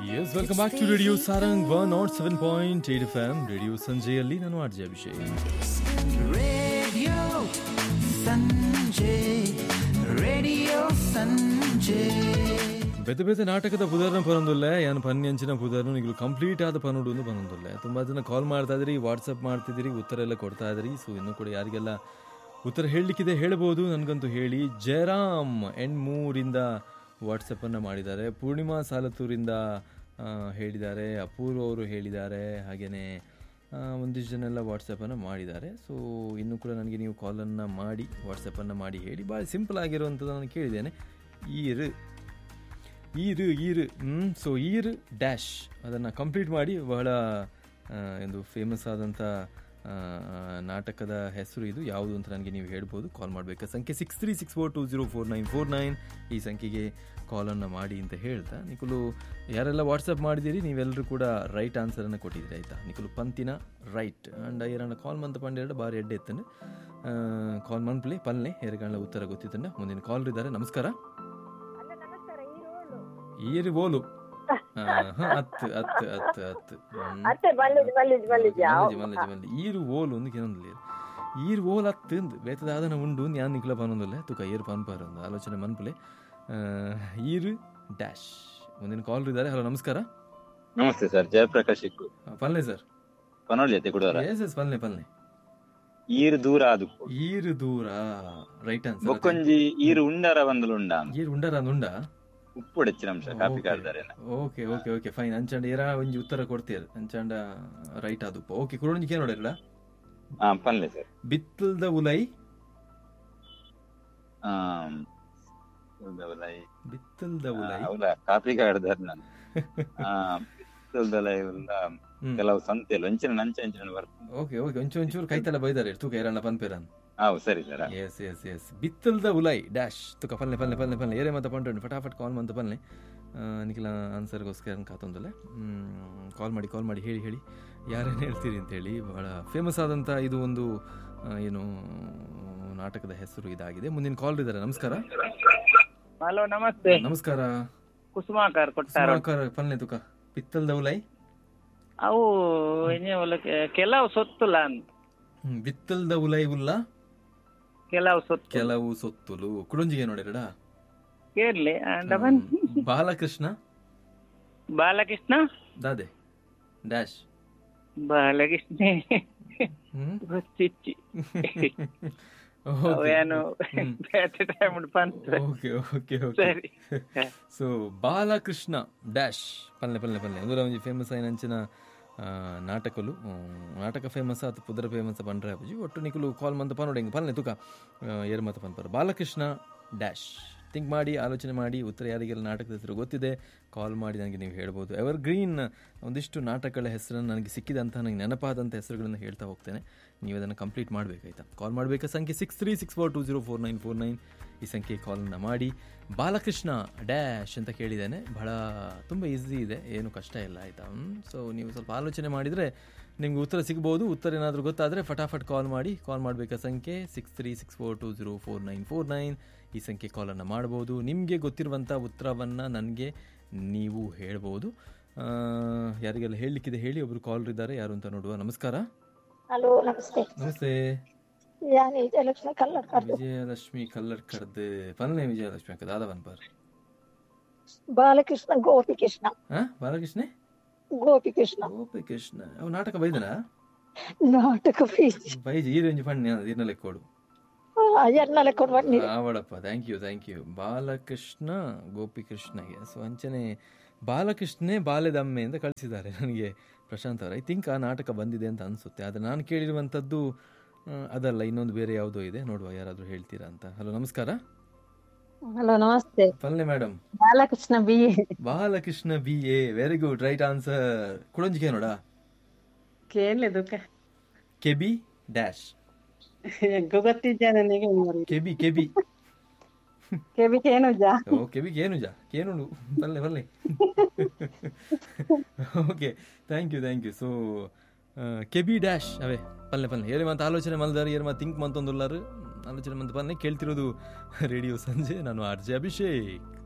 S welcome back to radio Sarang one naught seven point eight F M radio ಸಂಜೆಯಲ್ಲಿ ನಾನು RJ Abhishek Radio Sanjay, Radio Sanjay. ಬೆತೆ ಬೆತೆ ನಾಟಕದ ಪುದರ್ನ ಪನೊಂದುಲ್ಲೆ ಯಾನು ಪನ್ಯಂಚಿನ ಪುದರ್ನು ನಿಗಳು ಕಂಪ್ಲೀಟ್ ಆದ ಪನುಡು ಪನೊಂದುಲ್ಲೆ ತುಂಬ ಜನ ಕಾಲ್ ಮಾಡ್ತಾ ಇದ್ರಿ ವಾಟ್ಸಪ್ ಮಾಡ್ತಿದ್ದೀರಿ ಉತ್ತರ ಎಲ್ಲ ಕೊಡ್ತಾ ಇದ್ರಿ ಸೊ ಇನ್ನೂ ಕೂಡ ಯಾರಿಗೆಲ್ಲ ಉತ್ತರ ಹೇಳಲಿಕ್ಕಿದೆ ಹೇಳ್ಬೋದು ನನಗಂತೂ ಹೇಳಿ ಜಯರಾಮ್ ಎಣ್ಮೂರಿಂದ ವಾಟ್ಸಪ್ಪನ್ನು ಮಾಡಿದ್ದಾರೆ ಪೂರ್ಣಿಮಾ ಸಾಲತ್ತೂರಿಂದ ಆ, ಹೇಳಿದ್ದಾರೆ ಅಪೂರ್ವ ಅವರು ಹೇಳಿದ್ದಾರೆ ಹಾಗೆಯೇ ಒಂದಿಷ್ಟು ಜನ ಎಲ್ಲ ವಾಟ್ಸಪ್ಪನ್ನು ಮಾಡಿದ್ದಾರೆ ಸೊ ಇನ್ನೂ ಕೂಡ ನನಗೆ ನೀವು ಕಾಲನ್ನು ಮಾಡಿ ವಾಟ್ಸಪ್ಪನ್ನು ಮಾಡಿ ಹೇಳಿ ಭಾಳ ಸಿಂಪಲ್ ಆಗಿರುವಂಥದ್ದು ನಾನು ಕೇಳಿದ್ದೇನೆ ಈರು ಈರು ಈರು ಹ್ಞೂ ಸೊ ಈರು ಡ್ಯಾಶ್ ಅದನ್ನು ಕಂಪ್ಲೀಟ್ ಮಾಡಿ ಬಹಳ ಆ, ಒಂದು ಫೇಮಸ್ ಆದಂಥ ಆ, ನಾಟಕದ ಹೆಸರು ಇದು ಯಾವುದು ಅಂತ ನನಗೆ ನೀವು ಹೇಳ್ಬೋದು ಕಾಲ್ ಮಾಡಬೇಕಾ ಸಂಖ್ಯೆ six three six four two zero four nine four nine ಈ ಸಂಖ್ಯೆಗೆ ಕಾಲನ್ನು ಮಾಡಿ ಅಂತ ಹೇಳ್ತಾ ನಿಖಲು ಯಾರೆಲ್ಲ ವಾಟ್ಸಪ್ ಮಾಡಿದ್ದೀರಿ ನೀವೆಲ್ಲರೂ ಕೂಡ ರೈಟ್ ಆನ್ಸರನ್ನು ಕೊಟ್ಟಿದ್ದೀರಿ ಆಯಿತಾ ನಿಖಲು ಪಂತಿನ ರೈಟ್ ಆ್ಯಂಡ್ ಏರಣ್ಣ ಕಾಲ್ ಮಂತ್ ಪಂಡೆರಡು ಬಾರಿ ಎಡ್ಡೆ ಎತ್ತಂಡು ಕಾಲ್ ಮನ್ಪ್ಲೆ ಪಲ್ಲೆ ಏರಗಾಳ ಉತ್ತರ ಗೊತ್ತಿತ್ತಂಡ ಮುಂದಿನ ಕಾಲ್ ಇದ್ದಾರೆ ನಮಸ್ಕಾರ ಈರು ಓಲು ಆ, ಹ, ಹತ್ತು ಹತ್ತು ಹತ್ತು ಹತ್ತು ಹ್ಮ್. ಅತ್ತೆ ಬಲ್ಲಿದ್ ಬಲ್ಲಿದ್ ಬಲ್ಲಿದ್ ಮಲ್ಲಜಿ ಮಲ್ಲಜಿ ಮಲ್ಲಜಿ ಈರು ಓಲು ಒಂದು ಏನೊಂದಿಲ್ಲ ಈರು ಓಲ್ ಹತ್ತು ಬೇತದ ಆದನ ಉಂಡು ಯಾನ್ ನಿಕ್ಲ ಪನೊಂದಿಲ್ಲ ತುಕ ಏರು ಪನ್ಪಾರ ಒಂದು ಆಲೋಚನೆ ಮನ್ಪಲೆ ಆ, ಈರು ಡ್ಯಾಶ್ ಮುಂದಿನ ಕಾಲ್ ಇದ್ದಾರೆ ಹಲೋ ನಮಸ್ಕಾರ ನಮಸ್ತೆ ಸರ್ ಜಯಪ್ರಕಾಶ್ ಇಕ್ಕು ಆ, ಪಲ್ಲೆ ಸರ್ ಪನೋಳಿ ಅತ್ತೆ ಕುಡವರ ಎಸ್ ಎಸ್ ಪಲ್ಲೆ ಪಲ್ಲೆ ಈರು ದೂರ ಆದು ಈರು ದೂರ ರೈಟ್ ಆನ್ಸರ್ ಬೊಕ್ಕೊಂಜಿ ಈರು ಉಂಡರ ಬಂದಲು ಉಂಡ ಈರು ಉಂಡರ ಉಂಡ ಉಪ್ಪು ಹೆಚ್ಚಿನ ಅಂಶ ಕಾಪಿ ಕಾಡ್ದಾರೆ ಓಕೆ ಓಕೆ ಓಕೆ ಫೈನ್ ಅಂಚಾಂಡ ಏರ ಒಂಜಿ ಉತ್ತರ ಕೊಡ್ತೀರ ಅಂಚಾಂಡ ರೈಟ್ ಆದುಪ್ಪ ಓಕೆ ಕುರೋಣಿಗೆ ನೋಡಿರಲ್ಲ ಹಾ ಪನ್ಲೆ ಸರ್ ಬಿತ್ತಲ್ದ ಉಲೈ ಆಮ್, ಉಲ್ದವಲೈ. ಬಿತ್ತಲ್ದ ಉಲೈ ಆ, ಹೌದಾ ಕಾಪಿ ಕಾಡ್ದಾರೆ ನಾನು ಆ, ಬಿತ್ತಲ್ದಲೈ ಉಲ್ಲ ಹ್ಮ್. ಕೆಲವು ಸಂತೆಲ್ಲ ಅಂಚಿನ ನಂಚ ಅಂಚಿನ ಬರ್ತದೆ ಓಕೆ ಓಕೆ ಒಂಚೂರು ಒಂಚೂರು ಕೈತಲ ಬೈದಾರೆ ತೂಕ ಏರಣ್ಣ ಪನ್ಪೇರನ್ ಹೌದು ಸರಿ ಸರ್ ಎಸ್ ಎಸ್ ಎಸ್ ಬಿತ್ತಲ್ದ ಉಲೈ ಡ್ಯಾಶ್ ತುಕ ಪಲ್ಲೆ ಪಲ್ಲೆ ಪಲ್ಲೆ ಪಲ್ಲೆ ಏರೇ ಮತ್ತೆ ಪಂಟು ಫಟಾಫಟ್ ಕಾಲ್ ಮಂತ ಪಲ್ಲೆ ನಿಖಿಲ ಆನ್ಸರ್ಗೋಸ್ಕರ ಕಾತೊಂದಲೆ ಕಾಲ್ ಮಾಡಿ ಕಾಲ್ ಮಾಡಿ ಹೇಳಿ ಹೇಳಿ ಯಾರೇನು ಹೇಳ್ತೀರಿ ಅಂತೇಳಿ ಬಹಳ ಫೇಮಸ್ ಆದಂಥ ಇದು ಒಂದು ಆ, ಏನು ನಾಟಕದ ಹೆಸರು ಇದಾಗಿದೆ ಮುಂದಿನ ಕಾಲ್ ಇದ್ದಾರೆ ನಮಸ್ಕಾರ ಹಲೋ ನಮಸ್ತೆ ನಮಸ್ಕಾರ ಕುಸುಮಾಕರ್ ಕೊಟ್ಟಾರ ಸುಮಾಕರ್ ಪಲ್ಲೆ ತುಕ ಬಿತ್ತಲ್ದ ಉಲೈ ಅವು ಇನ್ನು ಒಲಕ್ಕೆ ಕೆಲವು ಸೊತ್ತುಲ ಅಂತ ಹ್ಮ್, ಬಿತ್ತಲ್ದ ಉಲೈ ಉಲ್ಲ ಕೆಲವು ಸೊತ್ತು ಕೆಲವು ಸೊತ್ತುಲು ಕುಡಂಜಿಗೆ ನೋಡಿರಡ ಕೇರ್ಲಿ ಅಂಡ ಬನ್ನಿ ಬಾಲಕೃಷ್ಣ ಬಾಲಕೃಷ್ಣ ದಾದೆ ಡ್ಯಾಶ್ ಬಾಲಕೃಷ್ಣ ಹ್ಮ್ ಗೊತ್ತಿಚ್ಚಿ ಅವು ಏನು ಬೇಟೆ ಟೈಮ್ ಬಂತು ಓಕೆ ಓಕೆ ಓಕೆ ಸರಿ ಸೊ ಬಾಲಕೃಷ್ಣ ಡ್ಯಾಶ್ ಪಲ್ಲೆ ಪಲ್ಲೆ ಪಲ್ಲೆ ಅಂದ್ರೆ ಒಂಜಿ ಫೇಮಸ್ ಆಯ್ನಂಚಿನ ಆ, ನಾಟಕಲು ಹ್ಮ್, ನಾಟಕ ಫೇಮಸ್ ಆತು ಪುದರ ಫೇಮಸ್ ಪಂಡ್ರೆ ಅಪ್ಪಜಿ ಒಟ್ಟು ನಿಕಲು ಕಾಲ್ ಮಂತ ಪನೋಡಿ ಹಿಂಗೆ ಪಲ್ಲೆ ತುಕ ಏರ್ ಮತ ಪನ್ಪರ ಬಾಲಕೃಷ್ಣ ಡ್ಯಾಶ್ ಥಿಂಕ್ ಮಾಡಿ ಆಲೋಚನೆ ಮಾಡಿ ಉತ್ತರ ಯಾರಿಗೆಲ್ಲ ನಾಟಕದ ಹೆಸರು ಗೊತ್ತಿದೆ ಕಾಲ್ ಮಾಡಿ ನನಗೆ ನೀವು ಹೇಳ್ಬೋದು ಎವರ್ ಗ್ರೀನ್ ಒಂದಿಷ್ಟು ನಾಟಕಗಳ ಹೆಸರನ್ನು ನನಗೆ ಸಿಕ್ಕಿದಂಥ ನನಗೆ ನೆನಪಾದಂಥ ಹೆಸರುಗಳನ್ನು ಹೇಳ್ತಾ ಹೋಗ್ತೇನೆ ನೀವು ಅದನ್ನು ಕಂಪ್ಲೀಟ್ ಮಾಡಬೇಕಾಯ್ತಾ ಕಾಲ್ ಮಾಡಬೇಕಾ ಸಂಖ್ಯೆ six three six four two zero four nine four nine ಈ ಸಂಖ್ಯೆ ಕಾಲನ್ನು ಮಾಡಿ ಬಾಲಕೃಷ್ಣ ಡ್ಯಾಶ್ ಅಂತ ಕೇಳಿದ್ದೇನೆ ಬಹಳ ತುಂಬ ಈಸಿ ಇದೆ ಏನು ಕಷ್ಟ ಇಲ್ಲ ಆಯಿತಾ ಸೊ ನೀವು ಸ್ವಲ್ಪ ಆಲೋಚನೆ ಮಾಡಿದರೆ ನಿಮ್ಗೆ ಉತ್ತರ ಸಿಗ್ಬೋದು ಉತ್ತರ ಏನಾದರೂ ಗೊತ್ತಾದರೆ ಫಟಾಫಟ್ ಕಾಲ್ ಮಾಡಿ ಕಾಲ್ ಮಾಡಬೇಕಾ ಸಂಖ್ಯೆ six three six four two zero four nine four nine ಈ ಸಂಖ್ಯೆ ಕಾಲನ್ನು ಮಾಡ್ಬೋದು ನಿಮಗೆ ಗೊತ್ತಿರುವಂಥ ಉತ್ತರವನ್ನು ನನಗೆ ನೀವು ಹೇಳ್ಬೋದು ಆ, ಯಾರಿಗೆಲ್ಲ ಹೇಳಲಿಕ್ಕಿದೆ ಹೇಳಿ ಒಬ್ಬರು ಕಾಲ್ ಇದ್ದಾರೆ ಯಾರು ಅಂತ ನೋಡುವ ನಮಸ್ಕಾರ ಹಲೋ ನಮಸ್ತೆ ನಮಸ್ತೆ ಯಾನ್ ವಿಜಯಲಕ್ಷ್ಮಿ ಕಲ್ಲರ್ ಕರ್ದು ವಿಜಯಲಕ್ಷ್ಮಿ ಕಲ್ಲರ್ ಕಡ್ದು ಪನ್ನೆ ವಿಜಯಲಕ್ಷ್ಮಿ ಅಕ್ಕ ದಾದವನ್ ಪರ್ ಬಾಲಕೃಷ್ಣ ಗೋಪಿಕೃಷ್ಣ ಹಾ ಬಾಲಕೃಷ್ಣ ಗೋಪಿಕೃಷ್ಣ ಗೋಪಿಕೃಷ್ಣ ಅವು ನಾಟಕ ಬೈದನ ನಾಟಕ ಬೀಜಿ ಬೈಜಿ ಈ ರೇಂಜ್ ಪಣ್ಣೆ ಇರ್ನ ಲೆಕ್ಕೋಡು ಎನ್ನಲೆ ಕೊಂಡು ಬನ್ನಿ ಆವಡಪ್ಪ thank you thank you Balakrishna ಗೋಪಿಕೃಷ್ಣಗೆ ಸೊ ಅಂಚನೆ ಬಾಲಕೃಷ್ಣೇ ಬಾಲ್ಯದಮ್ಮೆ ಅಂತ ಕಳಿಸಿದ್ದಾರೆ ನನಗೆ ಪ್ರಶಾಂತ್ ಅವರು ಐ ಥಿಂಕ್ ಆ ನಾಟಕ ಬಂದಿದೆ ಅಂತ ಅನಿಸುತ್ತೆ ಆದರೆ ನಾನು ಕೇಳಿರುವಂಥದ್ದು ಆ, ಅದಲ್ಲ ಇನ್ನೊಂದು ಬೇರೆ ಯಾವುದೋ ಇದೆ ನೋಡುವ ಯಾರಾದರೂ ಹೇಳ್ತೀರಾ ಅಂತ ಹಲೋ ನಮಸ್ಕಾರ ಹಲೋ ನಮಸ್ತೆ ಪಲ್ಲೆ madam Balakrishna B Balakrishna B A very good right answer ಕುಡಂಜಿಗೆ ನೋಡ ಕೇಳಿದು ಕೆಬಿ ಡ್ಯಾಶ್ ಗೊತ್ತಿದ್ಯಾ ನನಗೆ ಕೆಬಿ ಕೆಬಿ ಕೆಬಿ ಕೇನುಜ ಓ ಕೆಬಿ ಕೇನುಜ ಕೇನುಡು ಬಲ್ಲೆ ಬಲ್ಲೆ okay thank you thank you so KB dash ಅವೇ ಪಲ್ಲೆ ಪಲ್ಲೆ ಏರಿ ಮತ್ತೆ ಆಲೋಚನೆ ಮಲ್ದಾರ ಏರ್ ಮತ್ತೆ ಥಿಂಕ್ ಮಂತೊಂದುಲ್ಲಾರು ಆಲೋಚನೆ ಮಂತ ಪಲ್ಲೆ ಕೇಳ್ತಿರೋದು ರೇಡಿಯೋ ಸಂಜೆ ನಾನು ಆರ್ ಜೆ ಅಭಿಷೇಕ್